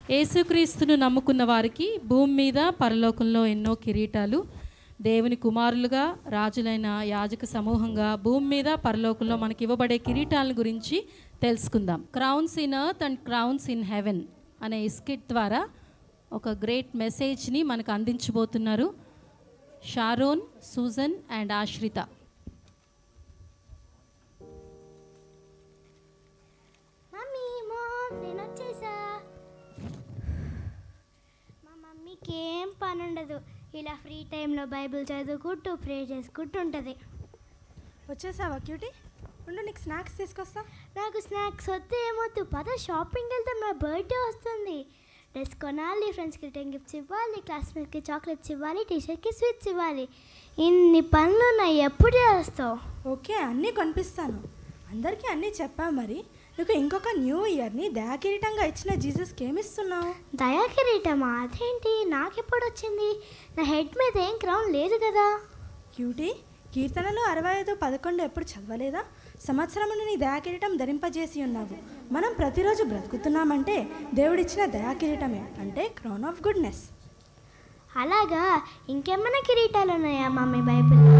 యేసుక్రీస్తును నమ్ముకున్న వారికి భూమి మీద పరలోకంలో ఎన్నో కిరీటాలు దేవుని కుమారులుగా రాజులైన యాజక సమూహంగా భూమి మీద పరలోకంలో మనకి ఇవ్వబడే కిరీటాల గురించి తెలుసుకుందాం crowns in earth and crowns in heaven అనే స్కిట్ ద్వారా ఒక గ్రేట్ మెసేజ్ని మనకు అందించబోతున్నారు Sharon Susan and Ashritha mummy mom నేను వచ్చేసా మా మమ్మీకి ఏం పని ఉండదు ఇలా ఫ్రీ టైంలో బైబిల్ చదువుకుంటూ ప్రే చేసుకుంటూ ఉంటుంది వచ్చేసావా క్యూటీ ఉండు నీకు స్నాక్స్ తీసుకొస్తా నాకు స్నాక్స్ వద్దు ఏమొద్దు పద షాపింగ్ వెళ్తాం నా బర్త్డే వస్తుంది డ్రెస్ కొనాలి ఫ్రెండ్స్కి రిటర్న్ గిఫ్ట్స్ ఇవ్వాలి క్లాస్మేట్కి చాక్లెట్స్ ఇవ్వాలి టీచర్కి స్వీట్స్ ఇవ్వాలి ఇన్ని పనులు ఉన్నాయి ఎప్పుడు చేస్తావు ఓకే అన్నీ కొనిపిస్తాను అందరికీ అన్నీ చెప్పావు మరి నీకు ఇంకొక న్యూ ఇయర్ని దయాకిరీటంగా ఇచ్చిన జీసస్కి ఏమిస్తున్నావు దయా కిరీటమా అదేంటి నాకెప్పుడు వచ్చింది నా హెడ్ మీద ఏం క్రౌన్ లేదు కదా క్యూటీ కీర్తనలు అరవై ఐదు పదకొండు ఎప్పుడు చదవలేదా సంవత్సరమును నీ దయాకిరీటం ధరింపజేసి ఉన్నావు మనం ప్రతిరోజు బ్రతుకుతున్నామంటే దేవుడిచ్చిన దయాకిరీటమే అంటే క్రౌన్ ఆఫ్ గుడ్నెస్ అలాగా ఇంకేమైనా కిరీటాలు ఉన్నాయా మమ్మీ బైబిల్లో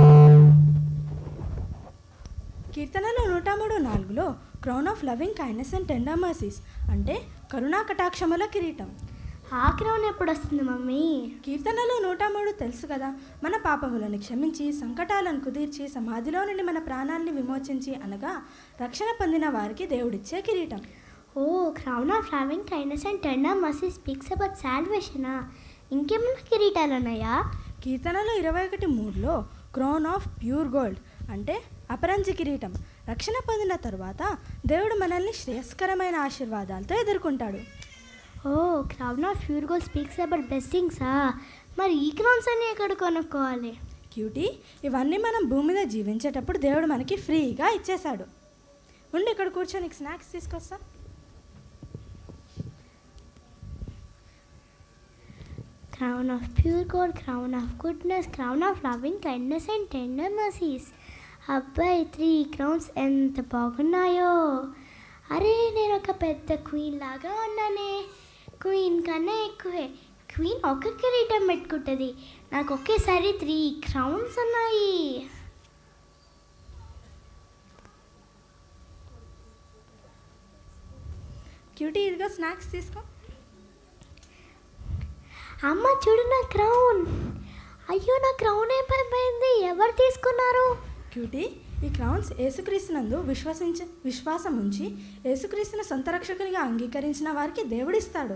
కీర్తనలు నూట మూడు నాలుగులో crown of loving kindness and tender mercies అంటే కరుణా కటాక్షముల కిరీటం ఆ క్రౌన్ ఎప్పుడు వస్తుంది మమ్మీ కీర్తనలు నూట మూడు తెలుసు కదా మన పాపములను క్షమించి సంకటాలను కుదిర్చి సమాధిలో నుండి మన ప్రాణాన్ని విమోచించి అనగా రక్షణ పొందిన వారికి దేవుడిచ్చే కిరీటం ఓ crown of loving kindness and tender mercy speaks about సాల్వేషనా ఇంకేమైనా కిరీటాలు ఉన్నాయా కీర్తనలు ఇరవై ఒకటి మూడులో క్రౌన్ ఆఫ్ ప్యూర్ గోల్డ్ అంటే అపరంజి కిరీటం రక్షణ పొందిన తరువాత దేవుడు మనల్ని శ్రేయస్కరమైన ఆశీర్వాదాలతో ఎదుర్కొంటాడు ఓ crown of pure gold speaks about బ్లెస్సింగ్సా మరి ఈ క్రౌన్స్ అన్ని ఎక్కడ కొనుక్కోవాలి క్యూటీ ఇవన్నీ మనం భూమి మీద జీవించేటప్పుడు దేవుడు మనకి ఫ్రీగా ఇచ్చేశాడు ఉండి ఇక్కడ కూర్చొని నీకు స్నాక్స్ తీసుకొస్తా crown of pure gold crown of goodness crown of loving kindness and tender mercies అబ్బాయి త్రీ క్రౌన్స్ ఎంత బాగున్నాయో అరే నేను ఒక పెద్ద క్వీన్ లాగా ఉన్నానే క్వీన్ కన్నా ఎక్కువే క్వీన్ ఒక కిరీటం పెట్టుకుంటుంది నాకు ఒకేసారి త్రీ క్రౌన్స్ ఉన్నాయి క్యూటీ ఇదిగో స్నాక్స్ తీసుకో అమ్మ చూడు నా క్రౌన్ అయ్యో నా క్రౌన్ ఏమైపోయింది ఎవరు తీసుకున్నారు క్యూటీ ఈ క్రౌన్స్ యేసుక్రీస్తునందు విశ్వసించ విశ్వాసం ఉంచి యేసుక్రీస్తును సొంత రక్షకునిగా అంగీకరించిన వారికి దేవుడిస్తాడు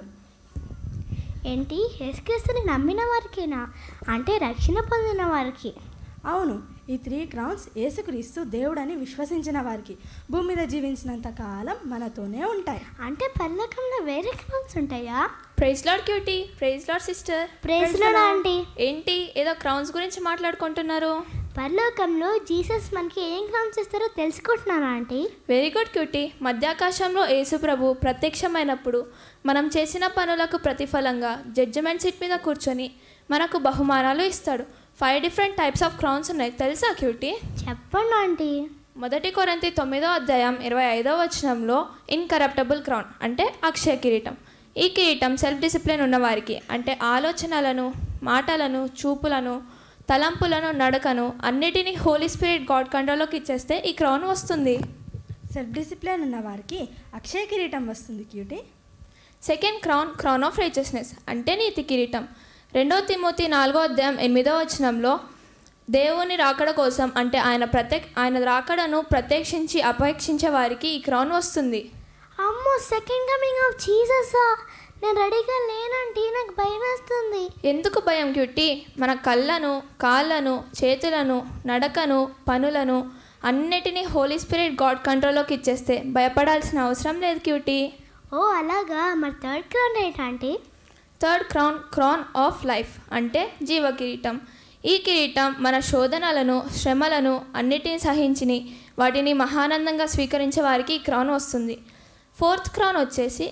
ఏంటి యేసుక్రీస్తుని నమ్మిన వారికేనా అంటే రక్షణ పొందిన వారికి అవును ఈ త్రీ క్రౌన్స్ యేసుక్రీస్తు దేవుడని విశ్వసించిన వారికి భూమి మీద జీవించినంత కాలం మనతోనే ఉంటాయి అంటే పల్లకంలో వేరే క్రౌన్స్ ఉంటాయా praise lord cutie praise lord sister ప్రేస్లో ఆంటీ ఏంటి ఏదో క్రౌన్స్ గురించి మాట్లాడుకుంటున్నారు పరలోకంలో జీసస్ మనకి ఏం క్రౌన్స్ ఇస్తారో తెలుసుకుంటున్నారా ఆంటీ వెరీ గుడ్ క్యూటీ మధ్యాకాశంలో యేసుప్రభు ప్రత్యక్షమైనప్పుడు మనం చేసిన పనులకు ప్రతిఫలంగా జడ్జిమెంట్ సీట్ మీద కూర్చొని మనకు బహుమానాలు ఇస్తాడు five different types of crowns ఉన్నాయి తెలుసా క్యూటీ చెప్పండి ఆంటీ మొదటి కొరంతి తొమ్మిదో అధ్యాయం ఇరవై ఐదో వచనంలో ఇన్కరప్టబుల్ క్రౌన్ అంటే అక్షయ కిరీటం ఈ కిరీటం సెల్ఫ్ డిసిప్లిన్ ఉన్నవారికి అంటే ఆలోచనలను మాటలను చూపులను తలంపులను నడకను అన్నిటినీ హోలీ స్పిరిట్ గాడ్ కంట్రోల్లోకి ఇచ్చేస్తే ఈ క్రౌన్ వస్తుంది సెల్ఫ్ డిసిప్లిన్ ఉన్న వారికి అక్షయ కిరీటం వస్తుంది cutie second crown crown of righteousness అంటే నీతి కిరీటం రెండో తిమోతి నాలుగో అధ్యాయం ఎనిమిదో వచనంలో దేవుని రాకడ కోసం అంటే ఆయన ప్రత్యక్ ఆయన రాకడను ప్రత్యక్షించి అపేక్షించే వారికి ఈ క్రౌన్ వస్తుంది అమ్మో సెకండ్ కమింగ్ ఆఫ్ జీససా నేను రెడీగా లేనంటీ నాకు భయం వేస్తుంది ఎందుకు భయం క్యూటీ మన కళ్ళను కాళ్ళను చేతులను నడకను పనులను అన్నిటినీ హోలీ స్పిరిట్ గాడ్ కంట్రోల్లోకి ఇచ్చేస్తే భయపడాల్సిన అవసరం లేదు క్యూటీ ఓ అలాగా మరి థర్డ్ క్రౌన్ ఏంటంటే third crown crown of life అంటే జీవ కిరీటం ఈ కిరీటం మన శోధనలను శ్రమలను అన్నిటిని సహించిని వాటిని మహానందంగా స్వీకరించే వారికి ఈ క్రౌన్ వస్తుంది ఫోర్త్ క్రౌన్ వచ్చేసి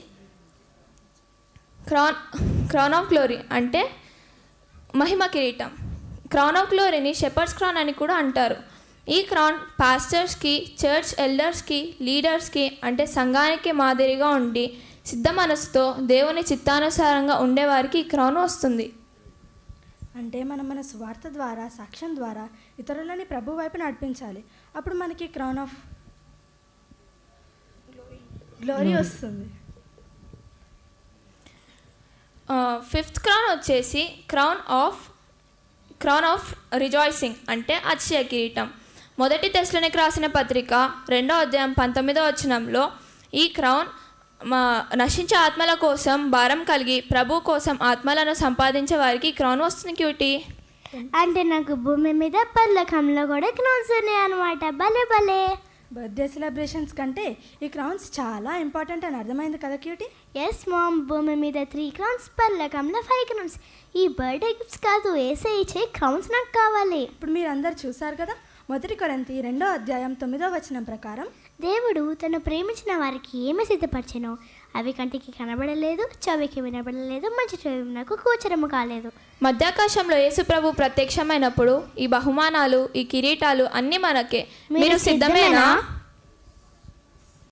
క్రౌన్ క్రౌన్ ఆఫ్ గ్లోరీ అంటే మహిమ కిరీటం క్రౌన్ ఆఫ్ గ్లోరీని షెపర్డ్స్ క్రౌన్ అని కూడా అంటారు ఈ క్రౌన్ పాస్టర్స్కి చర్చ్ ఎల్డర్స్కి లీడర్స్కి అంటే సంఘానికి మాదిరిగా ఉండి సిద్ధ మనసుతో దేవుని చిత్తానుసారంగా ఉండేవారికి ఈ క్రౌన్ వస్తుంది అంటే మనం మన స్వార్థ ద్వారా సాక్ష్యం ద్వారా ఇతరులని ప్రభు వైపు నడిపించాలి అప్పుడు మనకి క్రౌన్ ఆఫ్ గ్లోరీ వస్తుంది ఫిఫ్త్ క్రౌన్ వచ్చేసి crown of crown of rejoicing అంటే అక్షయ కిరీటం మొదటి తెస్లోనికి రాసిన పత్రిక రెండో అధ్యాయం పంతొమ్మిదో వచనంలో ఈ క్రౌన్ మా నశించే ఆత్మల కోసం భారం కలిగి ప్రభు కోసం ఆత్మలను సంపాదించే వారికి ఈ క్రౌన్ వస్తుంది క్యూటీ అంటే నాకు భూమి మీద పర్లకంలో కూడా క్రౌన్స్ ఉన్నాయి అనమాట భలే భలే బర్త్డే సెలబ్రేషన్స్ కంటే ఈ క్రౌన్స్ చాలా ఇంపార్టెంట్ అని అర్థమైంది కదా క్యూటీ ఎస్ మామ్ భూమి మీద త్రీ క్రౌన్స్ పర్లకంలో ఫైవ్ క్రౌన్స్ ఈ బర్త్డే గిఫ్ట్స్ కాదు వేసే ఇచ్చే క్రౌన్స్ నాకు కావాలి ఇప్పుడు మీరు అందరు చూసారు కదా మొదటి కొరంతి రెండో అధ్యాయం తొమ్మిదో వచనం ప్రకారం దేవుడు తను ప్రేమించిన వారికి ఏమి సిద్ధపరిచెనో అవి కంటికి కనబడలేదు చెవికి వినబడలేదు మంచి చెవినకు గోచరము కాలేదు మధ్యాకాశంలో యేసుప్రభు ప్రత్యక్షమైనప్పుడు ఈ బహుమానాలు ఈ కిరీటాలు అన్నీ మనకే మీరు సిద్ధమేనా